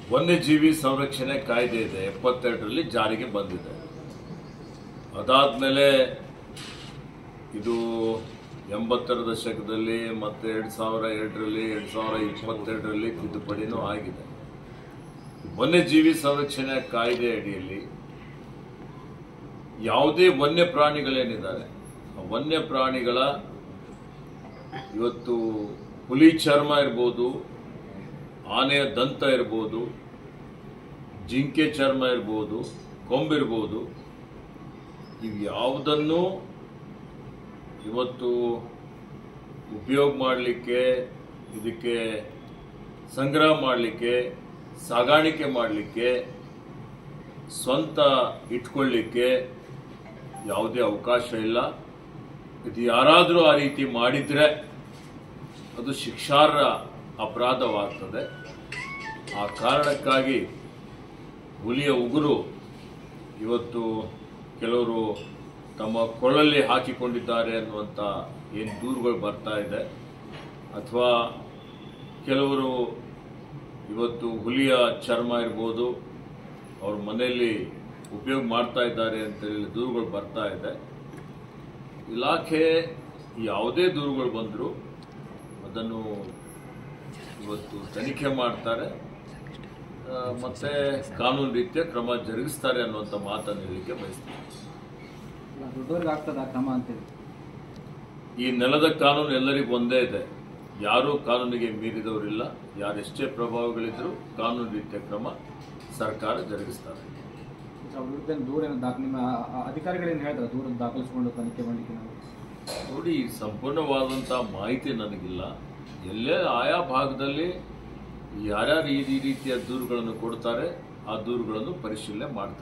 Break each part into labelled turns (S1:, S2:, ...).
S1: ವನ್ಯಜೀವಿ ಸಂರಕ್ಷಣೆ ಕಾಯ್ದೆ ಇದೆ ಎಪ್ಪತ್ತೆರಡರಲ್ಲಿ ಜಾರಿಗೆ ಬಂದಿದೆ ಅದಾದ್ಮೇಲೆ ಇದು ಎಂಬತ್ತರ ದಶಕದಲ್ಲಿ ಮತ್ತೆ ಎರಡ್ ಸಾವಿರ ಎರಡರಲ್ಲಿ ಎರಡ್ ಸಾವಿರ ಇಪ್ಪತ್ತೆರಡರಲ್ಲಿ ತಿದ್ದುಪಡಿನೂ ಆಗಿದೆ ವನ್ಯಜೀವಿ ಸಂರಕ್ಷಣೆ ಕಾಯ್ದೆ ಅಡಿಯಲ್ಲಿ ಯಾವುದೇ ವನ್ಯ ಪ್ರಾಣಿಗಳೇನಿದ್ದಾರೆ ಆ ವನ್ಯ ಪ್ರಾಣಿಗಳ ಇವತ್ತು ಹುಲಿ ಚರ್ಮ ಇರ್ಬೋದು ಆನೆಯ ದಂತ ಇರ್ಬೋದು ಜಿಂಕೆ ಚರ್ಮ ಇರ್ಬೋದು ಕೊಂಬಿರ್ಬೋದು ಇವು ಯಾವುದನ್ನು ಇವತ್ತು ಉಪಯೋಗ ಮಾಡಲಿಕ್ಕೆ ಇದಕ್ಕೆ ಸಂಗ್ರಹ ಮಾಡಲಿಕ್ಕೆ ಸಾಗಾಣಿಕೆ ಮಾಡಲಿಕ್ಕೆ ಸ್ವಂತ ಇಟ್ಕೊಳ್ಳಿಕ್ಕೆ ಯಾವುದೇ ಅವಕಾಶ ಇಲ್ಲ ಇದು ಯಾರಾದರೂ ಆ ರೀತಿ ಮಾಡಿದ್ರೆ ಅದು ಶಿಕ್ಷಾರ್ಹ ಅಪರಾಧವಾಗ್ತದೆ ಆ ಕಾರಣಕ್ಕಾಗಿ ಹುಲಿಯ ಉಗುರು ಇವತ್ತು ಕೆಲವರು ತಮ್ಮ ಕೊಳಲ್ಲಿ ಹಾಕಿಕೊಂಡಿದ್ದಾರೆ ಅನ್ನುವಂಥ ಏನು ದೂರುಗಳು ಬರ್ತಾ ಇದೆ ಅಥವಾ ಕೆಲವರು ಇವತ್ತು ಹುಲಿಯ ಚರ್ಮ ಇರ್ಬೋದು ಅವ್ರ ಮನೆಯಲ್ಲಿ ಉಪಯೋಗ ಮಾಡ್ತಾ ಇದ್ದಾರೆ ಅಂತೇಳಿ ದೂರುಗಳು ಬರ್ತಾ ಇದೆ ಇಲಾಖೆ ಯಾವುದೇ ದೂರುಗಳು ಬಂದರೂ ಅದನ್ನು ಇವತ್ತು ತನಿಖೆ ಮಾಡ್ತಾರೆ ಆ, ಮತ್ತೆ ಕಾನೂನು ರೀತಿಯ ಕ್ರಮ ಜರುಗಿಸ್ತಾರೆ ಅನ್ನುವಂಥ ಮಾತನ್ನು ಹೇಳಲಿಕ್ಕೆ ಬಯಸ್ತೀನಿ
S2: ದೊಡ್ಡವ್ರಿಗೆ ಆಗ್ತದ ಕ್ರಮ ಅಂತೇಳಿ
S1: ಈ ನೆಲದ ಕಾನೂನು ಎಲ್ಲರಿಗೂ ಒಂದೇ ಇದೆ ಯಾರೂ ಕಾನೂನಿಗೆ ಮೀರಿದವರಿಲ್ಲ ಯಾರೆಷ್ಟೇ ಪ್ರಭಾವಗಳಿದ್ರೂ ಕಾನೂನು ರೀತಿಯ ಕ್ರಮ ಸರ್ಕಾರ ಜರುಗಿಸ್ತಾರೆ
S2: ಅವ್ರ ವಿರುದ್ಧ ಏನ್ ದೂರ ಏನು ದಾಖಲೆ ನಿಮ್ಮ ಆ- ಆ ಅಧಿಕಾರಿಗಳೇನು ಹೇಳ್ತಾರೆ ದೂರ ದಾಖಲಿಸ್ಕೊಂಡು ತನಿಖೆ ಮಾಡಲಿಕ್ಕೆ ನಾವು
S1: ನೋಡಿ ಸಂಪೂರ್ಣವಾದಂಥ ಮಾಹಿತಿ ನನಗಿಲ್ಲ ಎಲ್ಲೇ ಆಯಾ ಭಾಗದಲ್ಲಿ ಯಾರ್ಯಾರು ಈ ಈ ರೀತಿಯ ದೂರುಗಳನ್ನು ಕೊಡ್ತಾರೆ ಆ ದೂರುಗಳನ್ನು ಪರಿಶೀಲನೆ ಮಾಡ್ತಾರೆ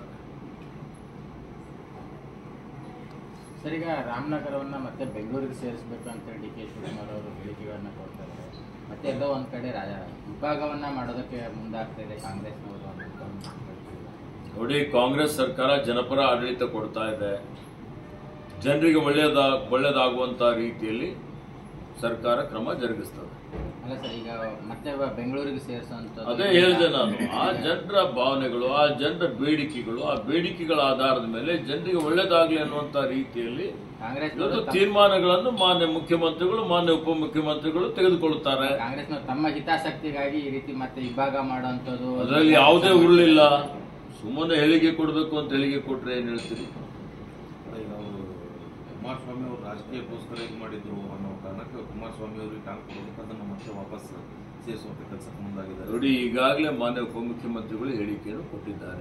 S3: ಸರ್ ಈಗ ರಾಮನಗರವನ್ನ ಮತ್ತೆ ಬೆಂಗಳೂರಿಗೆ ಸೇರಿಸಬೇಕು ಅಂತೇಳಿ ಡಿ ಕೆ ಶಿವಕುಮಾರ್ ಅವರು ಹೇಳಿಕೆಗಳನ್ನ ಕೊಡ್ತಾ ಇದ್ದಾರೆ ಮತ್ತೆ ಎಲ್ಲೋ ಒಂದ್ ಕಡೆ ರಾಜ ವಿಭಾಗವನ್ನ ಮಾಡೋದಕ್ಕೆ ಮುಂದಾಗ್ತಾ ಇದೆ ಕಾಂಗ್ರೆಸ್ನವರು ಅನ್ನೋದು ಒಂದು ಹೇಳ್ತಿದ್ದಾರೆ.
S1: ನೋಡಿ ಕಾಂಗ್ರೆಸ್ ಸರ್ಕಾರ ಜನಪರ ಆಡಳಿತ ಕೊಡ್ತಾ ಇದೆ ಜನರಿಗೆ ಒಳ್ಳೆಯದ ಒಳ್ಳೆಯದಾಗುವಂಥ ರೀತಿಯಲ್ಲಿ ಸರ್ಕಾರ ಕ್ರಮ ಜರುಗಿಸ್ತದೆ
S3: ಅಲ್ಲ ಸರ್ ಈಗ ಮತ್ತೆ ಬೆಂಗಳೂರಿಗೆ ಸೇರಿಸುವಂತ
S1: ಅದೇ ಹೇಳಿದೆ ನಾನು ಆ ಜನರ ಭಾವನೆಗಳು ಆ ಜನರ ಬೇಡಿಕೆಗಳು ಆ ಬೇಡಿಕೆಗಳ ಆಧಾರದ ಮೇಲೆ ಜನರಿಗೆ ಒಳ್ಳೇದಾಗ್ಲಿ ಅನ್ನುವಂತ ರೀತಿಯಲ್ಲಿ
S3: ಕಾಂಗ್ರೆಸ್
S1: ಇವತ್ತು ತೀರ್ಮಾನಗಳನ್ನು ಮಾನ್ಯ ಮುಖ್ಯಮಂತ್ರಿಗಳು ಮಾನ್ಯ ಉಪಮುಖ್ಯಮಂತ್ರಿಗಳು ತೆಗೆದುಕೊಳ್ಳುತ್ತಾರೆ
S3: ಕಾಂಗ್ರೆಸ್ನ ತಮ್ಮ ಹಿತಾಸಕ್ತಿಗಾಗಿ ಈ ರೀತಿ ಮತ್ತೆ ವಿಭಾಗ ಮಾಡುವಂತದ್ದು
S1: ಅದರಲ್ಲಿ ಯಾವುದೇ ಉರುಳಿಲ್ಲ ಸುಮ್ಮನೆ ಹೇಳಿಕೆ ಕೊಡಬೇಕು ಅಂತ ಹೇಳಿಕೆ ಕೊಟ್ರೆ ಏನ್ ಹೇಳ್ತೀರಿ
S4: ಈಗ ಅವರು ಕುಮಾರಸ್ವಾಮಿ ಅವರು ರಾಜಕೀಯಕ್ಕೋಸ್ಕರ ಇದು ಮಾಡಿದ್ರು ಅನ್ನೋ ಕಾರಣಕ್ಕೆ ಕುಮಾರಸ್ವಾಮಿ ಅವರಿಗೆ ಟಾಂಗ್ ಕೊಡೋದಕ್ಕೆ ಅದನ್ನು ಮತ್ತೆ ವಾಪಸ್ ಸೇರಿಸುವಂತ ಕೆಲಸಕ್ಕೆ ಮುಂದಾಗಿದ್ದಾರೆ
S1: ನೋಡಿ ಈಗಾಗಲೇ ಮಾನ್ಯ ಉಪಮುಖ್ಯಮಂತ್ರಿಗಳು ಹೇಳಿಕೆಯನ್ನು ಕೊಟ್ಟಿದ್ದಾರೆ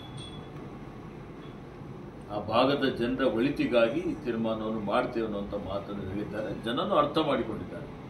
S1: ಆ ಭಾಗದ ಜನರ ಒಳಿತಿಗಾಗಿ ಈ ತೀರ್ಮಾನವನ್ನು ಮಾಡ್ತೇವೆ ಅನ್ನುವಂಥ ಮಾತನ್ನು ಹೇಳಿದ್ದಾರೆ ಜನನು ಅರ್ಥ ಮಾಡಿಕೊಂಡಿದ್ದಾರೆ